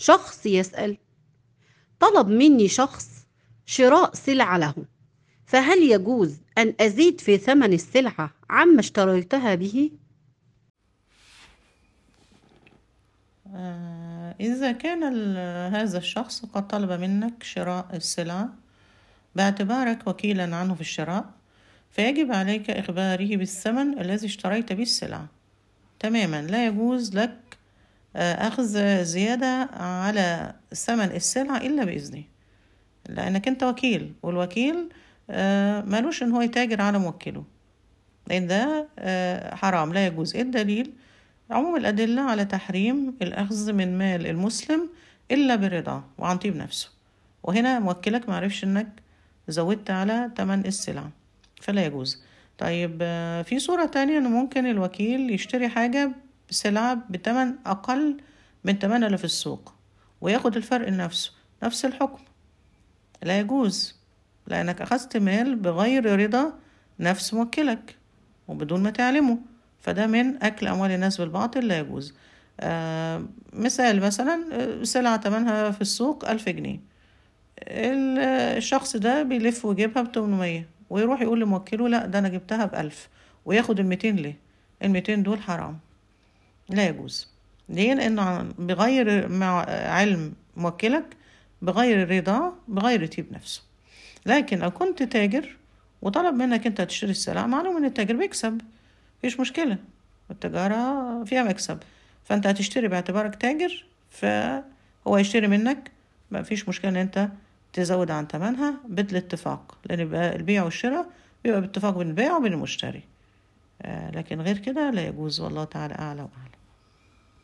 شخص يسأل طلب مني شخص شراء سلعة له فهل يجوز أن أزيد في ثمن السلعة عما اشتريتها به؟ آه، إذا كان ال- هذا الشخص قد طلب منك شراء السلعة باعتبارك وكيلا عنه في الشراء فيجب عليك إخباره بالثمن الذي اشتريت به السلعة تماما لا يجوز لك آه، أخذ زيادة على ثمن السلعة إلا بإذنه لأنك أنت وكيل والوكيل آه، مالوش إن هو يتاجر على موكله لأن ده آه، حرام لا يجوز إيه الدليل عموم الأدلة على تحريم الأخذ من مال المسلم إلا برضاه وعن طيب نفسه وهنا موكلك معرفش إنك زودت على تمن السلعة فلا يجوز طيب آه، في صورة تانية إن ممكن الوكيل يشتري حاجة بسلعة بتمن أقل من تمنها اللي في السوق وياخد الفرق لنفسه نفس الحكم لا يجوز لأنك أخذت مال بغير رضا نفس موكلك وبدون ما تعلمه فده من أكل أموال الناس بالباطل لا يجوز آه مثال مثلا آه، سلعة تمنها في السوق ألف جنيه ال- الشخص ده بيلف ويجيبها بتمنمية ويروح يقول لموكله لا ده أنا جبتها بألف وياخد الميتين ليه الميتين دول حرام لا يجوز ليه لأنه عن- بغير مع علم موكلك بغير رضا بغير طيب نفسه لكن لو كنت تاجر وطلب منك انت تشتري السلعة معلوم ان التاجر بيكسب مفيش مشكلة التجارة فيها مكسب فانت هتشتري باعتبارك تاجر فهو يشتري منك مفيش مشكلة ان انت تزود عن ثمنها بالاتفاق لان بقى البيع والشراء بيبقى باتفاق بين البائع وبين المشتري آه، لكن غير كده لا يجوز والله تعالى اعلى واعلم